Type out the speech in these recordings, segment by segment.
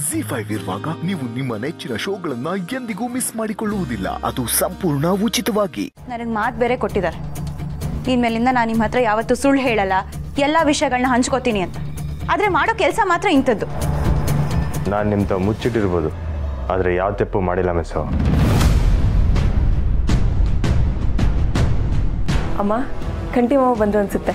G five ಇರುವಾಗ ನೀವು ನಿಮ್ಮ ನೆಚ್ಚಿನ ಶೋಗಳನ್ನ ಎಂದಿಗೂ ಮಿಸ್ ಮಾಡಿಕೊಳ್ಳುವುದಿಲ್ಲ ಅದು ಸಂಪೂರ್ಣ ಉಚಿತವಾಗಿ ನನಗೆ ಮಾತು ಬೇರೆ ಕೊಟ್ಟಿದ್ದಾರೆ ಇನ್ಮೇಲಿಂದ ನಾನು ನಿಮ್ಮ ಹತ್ರ ಯಾವತ್ತೂ ಸುಳ್ಳು ಹೇಳಲ್ಲ ಎಲ್ಲ ವಿಷಯಗಳನ್ನ ಹಂಚ್ಕೋತೀನಿ ಅಂತ ಆದರೆ ಮಾಡೋ ಕೆಲಸ ಮಾತ್ರ ಇಂಥದ್ದು ನಾನು ನಿಮ್ಮ ತಾವು ಮುಚ್ಚಿಟ್ಟಿರ್ಬೋದು ಆದರೆ ಯಾವ ತಪ್ಪು ಮಾಡಿಲ್ಲ ಮಿಸ್ಸು ಅಮ್ಮ ಕಂಟಿ ಮಾವು ಬಂದ್ರು ಅನ್ಸುತ್ತೆ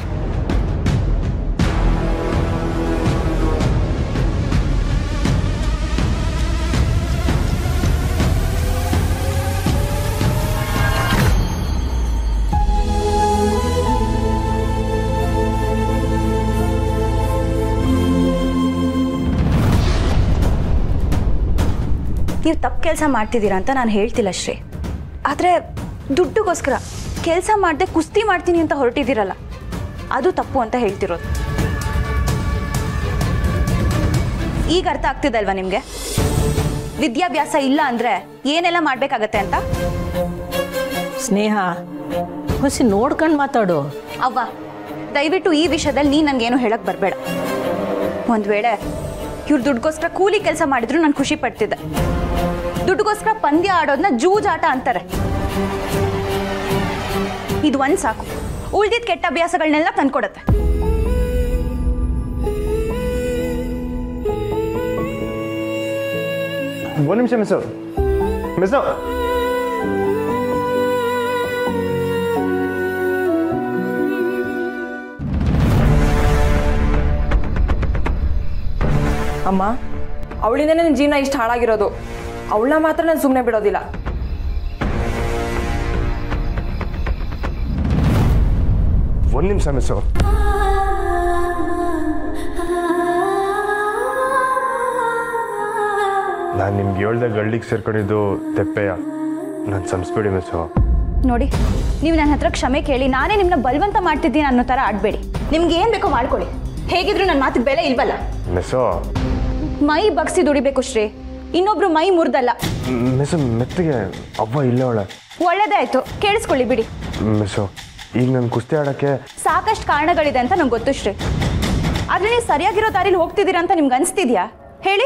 ನೀವು ತಪ್ಪು ಕೆಲಸ ಮಾಡ್ತಿದ್ದೀರಾ ಅಂತ ನಾನು ಹೇಳ್ತಿಲ್ಲ ಶ್ರೀ ಆದರೆ ದುಡ್ಡುಗೋಸ್ಕರ ಕೆಲಸ ಮಾಡದೆ ಕುಸ್ತಿ ಮಾಡ್ತೀನಿ ಅಂತ ಹೊರಟಿದ್ದೀರಲ್ಲ ಅದು ತಪ್ಪು ಅಂತ ಹೇಳ್ತಿರೋದು ಈಗ ಅರ್ಥ ಆಗ್ತಿದಲ್ವಾ ನಿಮಗೆ ವಿದ್ಯಾಭ್ಯಾಸ ಇಲ್ಲ ಅಂದರೆ ಏನೆಲ್ಲ ಮಾಡಬೇಕಾಗತ್ತೆ ಅಂತ ಸ್ನೇಹ ಹೊಸಿ ನೋಡ್ಕೊಂಡು ಮಾತಾಡು ಅವ್ವ ದಯವಿಟ್ಟು ಈ ವಿಷಯದಲ್ಲಿ ನೀನು ನನಗೇನು ಹೇಳಕ್ ಬರಬೇಡ ಒಂದು ವೇಳೆ ಇವ್ರು ದುಡ್ಗೋಸ್ಕರ ಕೂಲಿ ಕೆಲಸ ಮಾಡಿದ್ರು ನಾನು ಖುಷಿ ಪಡ್ತಿದ್ದೆ ದುಡ್ಡುಗೋಸ್ಕರ ಪಂದ್ಯ ಆಡೋದನ್ನ ಜೂಜಾಟ ಅಂತಾರೆ ಇದು ಒಂದು ಸಾಕು ಉಳ್ದಿದ್ ಕೆಟ್ಟ ಅಭ್ಯಾಸಗಳನ್ನೆಲ್ಲ ತಂದ್ಕೊಡತ್ತೆ ಒಂದು ನಿಮಿಷ ಮಿಸ್ಸು ಮಿಸ್ಸು ಅಮ್ಮ ಅವಳಿಂದನೇ ನನ್ನ ಜೀವನ ಇಷ್ಟು ಹಾಳಾಗಿರೋದು ಅವಳನ್ನ ಮಾತ್ರ ನಾನು ಸುಮ್ಮನೆ ಬಿಡೋದಿಲ್ಲ ಒಂದು ನಿಮಿಷ ಮಿಸ್ಸು ನಾನು ನಿಮ್ಗೆ ಹೇಳ್ದೆ ಗಳ್ಳಿಗೆ ಸೇರ್ಕೊಂಡಿದ್ದು ತೆಪ್ಪೆಯ ನಾನು ಸಂಸ್ಬಿಡಿ ಮಿಸ್ಸು ನೋಡಿ ನೀವು ನನ್ನ ಹತ್ರ ಕ್ಷಮೆ ಕೇಳಿ ನಾನೇ ನಿಮ್ಮನ್ನ ಬಲವಂತ ಮಾಡ್ತಿದ್ದೀನಿ ಅನ್ನೋ ಥರ ಆಡಬೇಡಿ ನಿಮ್ಗೆ ಏನು ಬೇಕೋ ಮಾಡ್ಕೊಳ್ಳಿ ಹೇಗಿದ್ರು ನನ್ನ ಮಾತಿಗೆ ಬೆಲೆ ಇಲ್ವಲ್ಲ ಮಿಸ್ಸು ಮೈ ಬಗ್ಸಿ ದುಡಿಬೇಕು ಶ್ರೀ ಇನ್ನೊಬ್ರು ಮೈ ಮುರಿದಲ್ಲ ಮಿಸ್ಸು ಮೆತ್ತಿಗೆ ಅವ್ವ ಇಲ್ಲೇ ಅವಳೆ ಒಳ್ಳೇದೇ ಆಯ್ತು ಕೇಳಿಸ್ಕೊಳ್ಳಿ ಬಿಡಿ ಮಿಸ್ಸು ಈಗ ನಾನು ಕುಸ್ತಿ ಆಡೋಕ್ಕೆ ಸಾಕಷ್ಟು ಕಾರಣಗಳಿದೆ ಅಂತ ನಂಗೆ ಗೊತ್ತು ಶ್ರೀ ಆದ್ರೆ ನೀವು ಸರಿಯಾಗಿರೋ ದಾರಿಲಿ ಹೋಗ್ತಿದ್ದೀರಾ ಅಂತ ನಿಮ್ಗೆ ಅನಿಸ್ತಿದ್ಯಾ ಹೇಳಿ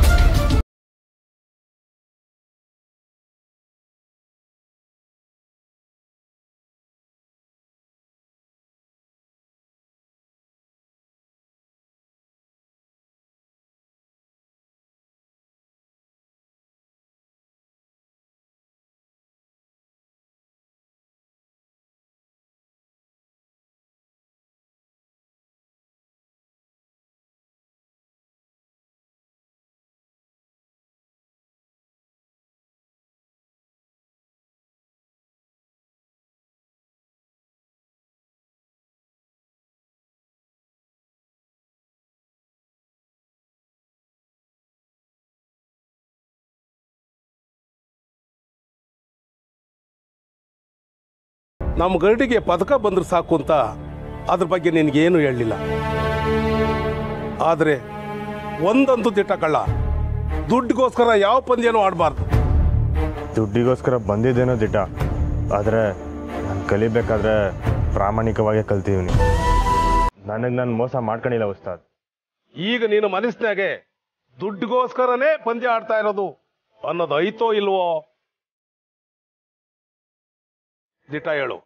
ನಮ್ಮ ಗರಡಿಗೆ ಪದಕ ಬಂದ್ರೆ ಸಾಕು ಅಂತ ಅದ್ರ ಬಗ್ಗೆ ನಿನಗೇನು ಹೇಳಲಿಲ್ಲ ಆದರೆ ಒಂದಂತೂ ದಿಟ್ಟ ಕಳ್ಳ ದುಡ್ಡಿಗೋಸ್ಕರ ಯಾವ ಪಂದ್ಯನೂ ಆಡಬಾರ್ದು ದುಡ್ಡಿಗೋಸ್ಕರ ಬಂದಿದ್ದೇನೋ ದಿಟ್ಟ ಆದರೆ ನಾನು ಕಲಿಬೇಕಾದ್ರೆ ಪ್ರಾಮಾಣಿಕವಾಗಿ ಕಲ್ತಿದ್ದೀನಿ ನನಗೆ ನಾನು ಮೋಸ ಮಾಡ್ಕೊಂಡಿಲ್ಲ ಉಸ್ತಾದ್ ಈಗ ನೀನು ಮನಸ್ಸಿನಾಗೆ ದುಡ್ಡಿಗೋಸ್ಕರನೇ ಪಂದ್ಯ ಆಡ್ತಾ ಇರೋದು ಅನ್ನೋದು ಐತೋ ಇಲ್ವೋ ದಿಟ ಹೇಳು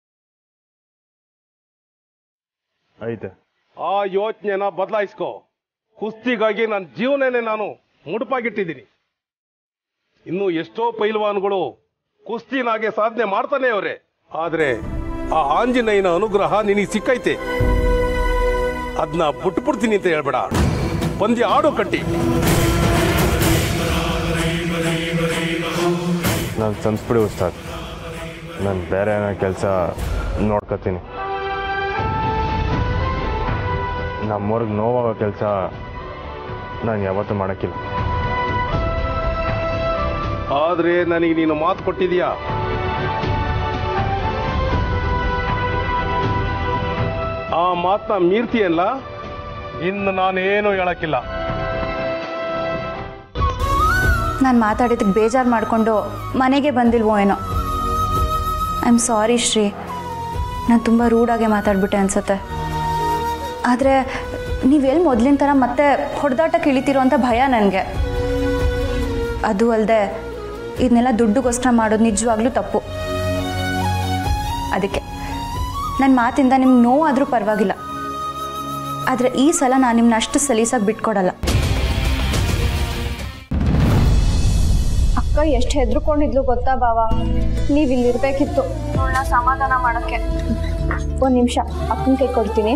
ಐತೆ ಆ ಯೋಚನೆನ ಬದಲಾಯಿಸ್ಕೋ ಕುಸ್ತಿಗಾಗಿ ನನ್ನ ಜೀವನನೇ ನಾನು ಮುಡುಪಾಗಿಟ್ಟಿದ್ದೀನಿ ಇನ್ನು ಎಷ್ಟೋ ಪೈಲ್ವಾನ್ಗಳು ಕುಸ್ತಿನಾಗೆ ಸಾಧನೆ ಮಾಡ್ತಾನೆ ಅವರೇ ಆದ್ರೆ ಆ ಆಂಜನೇಯನ ಅನುಗ್ರಹ ನಿನಗೆ ಸಿಕ್ಕೈತೆ ಅದನ್ನ ಬಿಟ್ಬಿಡ್ತೀನಿ ಅಂತ ಹೇಳ್ಬೇಡ ಪಂದ್ಯ ಆಡೋ ಕಟ್ಟಿ ನಾನು ಸಂಸ್ಬಿಡಿ ಉಸ್ತಾದ್ ನಾನು ಬೇರೆ ಏನೋ ಕೆಲಸ ನೋಡ್ಕೊತೀನಿ ನಮ್ಮೂರ್ಗೆ ನೋವಾಗೋ ಕೆಲಸ ನಾನು ಯಾವತ್ತೂ ಮಾಡೋಕ್ಕಿಲ್ಲ ಆದ್ರೆ ನನಗೆ ನೀನು ಮಾತು ಕೊಟ್ಟಿದೀಯಾ ಆ ಮಾತನ್ನ ಮೀರ್ತಿಯಲ್ಲ ಇನ್ನು ನಾನೇನು ಹೇಳಕ್ಕಿಲ್ಲ ನಾನು ಮಾತಾಡಿದ್ದಕ್ಕೆ ಬೇಜಾರು ಮಾಡಿಕೊಂಡು ಮನೆಗೆ ಬಂದಿಲ್ವೋ ಏನೋ ಐ ಆಮ್ ಸಾರಿ ಶ್ರೀ ನಾನು ತುಂಬ ರೂಡಾಗೆ ಮಾತಾಡ್ಬಿಟ್ಟೆ ಅನ್ಸುತ್ತೆ ಆದರೆ ನೀವೆಲ್ಲಿ ಮೊದಲಿನ ಥರ ಮತ್ತೆ ಹೊಡೆದಾಟಕ್ಕೆ ಇಳಿತೀರೋ ಅಂತ ಭಯ ನನಗೆ ಅದು ಅಲ್ಲದೆ ಇದನ್ನೆಲ್ಲ ದುಡ್ಡುಗೋಸ್ಕರ ಮಾಡೋದು ನಿಜವಾಗ್ಲೂ ತಪ್ಪು ಅದಕ್ಕೆ ನನ್ನ ಮಾತಿಂದ ನಿಮ್ಗೆ ನೋವಾದರೂ ಪರವಾಗಿಲ್ಲ ಆದರೆ ಈ ಸಲ ನಾನು ನಿಮ್ಮನ್ನ ಅಷ್ಟು ಸಲೀಸಾಗಿ ಬಿಟ್ಕೊಡಲ್ಲ ಅಕ್ಕ ಎಷ್ಟು ಹೆದ್ರುಕೊಂಡಿದ್ಲು ಗೊತ್ತಾ ಬಾವ ನೀವು ಇಲ್ಲಿರ್ಬೇಕಿತ್ತು ಅವಳನ್ನ ಸಮಾಧಾನ ಮಾಡೋಕ್ಕೆ ಒಂದು ನಿಮಿಷ ಅಕ್ಕನ ಕೈ ಕೊಡ್ತೀನಿ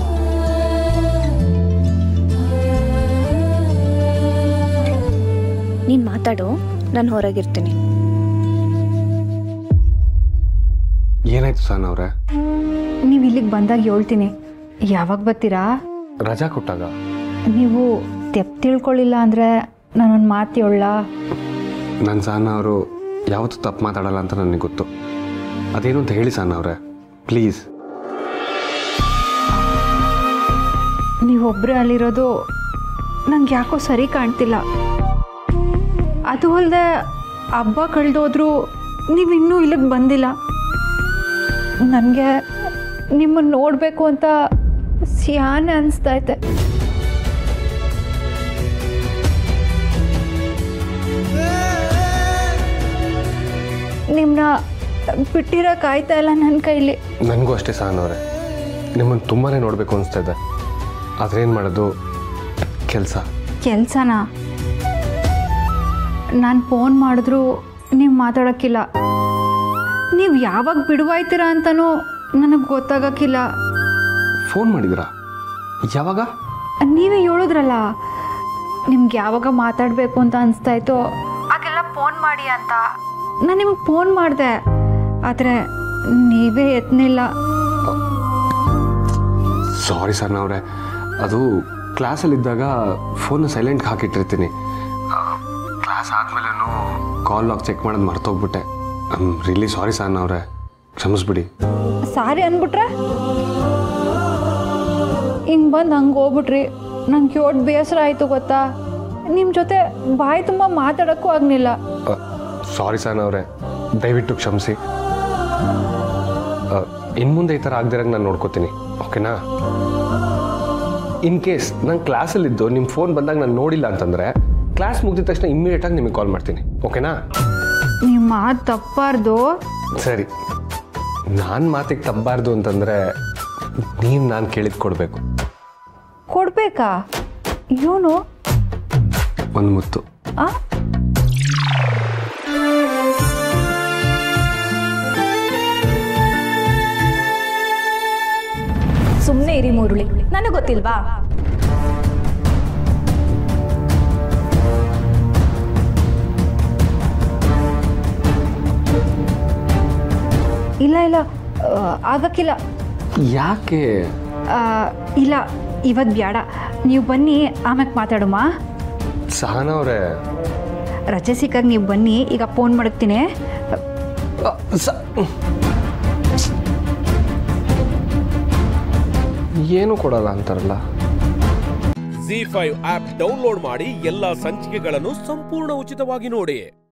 ನೀನು ಮಾತಾಡು ನಾನು ಹೊರಗಿರ್ತೀನಿ ಏನಾಯ್ತು ಸನ್ ಅವರೇ ನೀವು ಇಲ್ಲಿಗೆ ಬಂದಾಗ ಹೇಳ್ತೀನಿ ಯಾವಾಗ ಬರ್ತೀರಾ ರಜಾ ಕೊಟ್ಟಾಗ ನೀವು ತೆಪ್ ತಿಳ್ಕೊಳ್ಳಿಲ್ಲ ಅಂದರೆ ನಾನೊಂದು ಮಾತು ಹೇಳ ನನ್ನ ಸಹನ ಅವರು ಯಾವತ್ತೂ ತಪ್ಪು ಮಾತಾಡಲ್ಲ ಅಂತ ನನಗೆ ಗೊತ್ತು ಅದೇನು ಅಂತ ಹೇಳಿ ಸಹನ ಅವರೇ ಪ್ಲೀಸ್ ನೀವೊಬ್ಬರೇ ಅಲ್ಲಿರೋದು ನಂಗೆ ಯಾಕೋ ಸರಿ ಕಾಣ್ತಿಲ್ಲ ಅದು ಅಲ್ಲದೆ ಹಬ್ಬ ಕಳೆದೋದ್ರೂ ನೀವು ಇನ್ನೂ ಇಲ್ಲಿಗೆ ಬಂದಿಲ್ಲ ನನಗೆ ನಿಮ್ಮನ್ನು ನೋಡಬೇಕು ಅಂತ ಸಿಯಾನೆ ಅನಿಸ್ತೈತೆ ನಿಮ್ಮನ್ನ ಬಿಟ್ಟಿರೋಕ್ಕಾಯ್ತಾ ಇಲ್ಲ ನನ್ನ ಕೈಲಿ ನನಗೂ ಅಷ್ಟೇ ಸಹನ ಅವರೇ ನಿಮ್ಮನ್ನು ತುಂಬಾ ನೋಡಬೇಕು ಅನಿಸ್ತಾ ಇದೆ ಆದರೆ ಏನು ಮಾಡೋದು ಕೆಲಸ ಕೆಲಸನಾ ನಾನು ಫೋನ್ ಮಾಡಿದ್ರು ನೀವು ಮಾತಾಡೋಕ್ಕಿಲ್ಲ ನೀವು ಯಾವಾಗ ಬಿಡುವಾಯ್ತೀರಾ ಅಂತನೂ ನನಗೆ ಗೊತ್ತಾಗೋಕ್ಕಿಲ್ಲ ಫೋನ್ ಮಾಡಿದ್ರಾ ಯಾವಾಗ ನೀವೇ ಹೇಳಿದ್ರಲ್ಲ ನಿಮ್ಗೆ ಯಾವಾಗ ಮಾತಾಡಬೇಕು ಅಂತ ಅನಿಸ್ತಾ ಇತ್ತು ಆಗೆಲ್ಲ ಫೋನ್ ಮಾಡಿ ಅಂತ ನಾನು ನಿಮಗೆ ಫೋನ್ ಮಾಡಿದೆ ಆದರೆ ನೀವೇ ಎತ್ತನಿಲ್ಲ ಸಾರಿ ಸರ್ ಅವರೇ ಅದು ಕ್ಲಾಸಲ್ಲಿದ್ದಾಗ ಫೋನ್ ಸೈಲೆಂಟ್ಗೆ ಹಾಕಿಟ್ಟಿರ್ತೀನಿ ಕ್ಲಾಸ್ ಆದಮೇಲೆನೂ ಕಾಲ್ ಲಾಕ್ ಚೆಕ್ ಮಾಡೋದು ಮರ್ತೋಗ್ಬಿಟ್ಟೆ I am really sorry sir ಅವರೇ ಕ್ಷಮಿಸ್ಬಿಡಿ ಸಾರಿ ಅಂದ್ಬಿಟ್ರೆ ಹಿಂಗೆ ಬಂದು ಹಂಗೆ ಹೋಗ್ಬಿಟ್ರಿ ನಂಗೆ ಯೋಟ್ ಬೇಸರ ಆಯಿತು ಗೊತ್ತಾ ನಿಮ್ಮ ಜೊತೆ ಬಾಯಿ ತುಂಬ ಮಾತಾಡೋಕ್ಕೂ ಆಗಲಿಲ್ಲ ಸಾರಿ ಸರ್ ಅವರೇ ದಯವಿಟ್ಟು ಕ್ಷಮಿಸಿ ಇನ್ನು ಮುಂದೆ ಈ ಥರ ಆಗದಿರಂಗೆ ನಾನು ನೋಡ್ಕೋತೀನಿ ಓಕೆನಾ ಇನ್ ಕೇಸ್ ನಾನು ಕ್ಲಾಸಲ್ಲಿದ್ದು ನಿಮ್ಮ ಫೋನ್ ಬಂದಾಗ ನಾನು ನೋಡಿಲ್ಲ ಅಂತಂದರೆ ಕ್ಲಾಸ್ ಮುಗಿದ ತಕ್ಷಣ ಇಮ್ಮಿಡಿಯೇಟಾಗಿ ನಿಮಗೆ ಕಾಲ್ ಮಾಡ್ತೀನಿ ಓಕೆನಾ ನಿಮ್ಮ ಮಾತು ತಪ್ಪಾರ್ದು ಸರಿ ನಾನು ಮಾತಿಗೆ ತಪ್ಪಬಾರ್ದು ಅಂತಂದರೆ ನೀವು ನಾನು ಕೇಳಿದ್ ಕೊಡಬೇಕು ಕೊಡ್ಬೇಕಾ ಇವನು ಒಂದು ಮುತ್ತು ಆ ಸುಮ್ಮನೆ ಇರಿ ಮುರುಳಿ ನನಗೆ ಗೊತ್ತಿಲ್ವಾ ಇಲ್ಲ ಇಲ್ಲ ಆ, ಆಗಕ್ಕಿಲ್ಲ ಯಾಕೆ ಆ, ಇಲ್ಲ ಇವತ್ತು ಬೇಡ ನೀವು ಬನ್ನಿ ಆಮ್ಯಾಕೆ ಮಾತಾಡುಮ ಸಹನ ಅವರೇ ರಜೆ ಸಿಕ್ಕಾಗ ನೀವು ಬನ್ನಿ ಈಗ ಫೋನ್ ಮಾಡ್ತೀನಿ ಏನು ಕೊಡಲ್ಲ ಅಂತಾರಲ್ಲ ಜಿ ಫೈವ್ ಆಪ್ ಡೌನ್ಲೋಡ್ ಮಾಡಿ ಎಲ್ಲಾ ಸಂಚಿಕೆಗಳನ್ನು ಸಂಪೂರ್ಣ ಉಚಿತವಾಗಿ ನೋಡಿ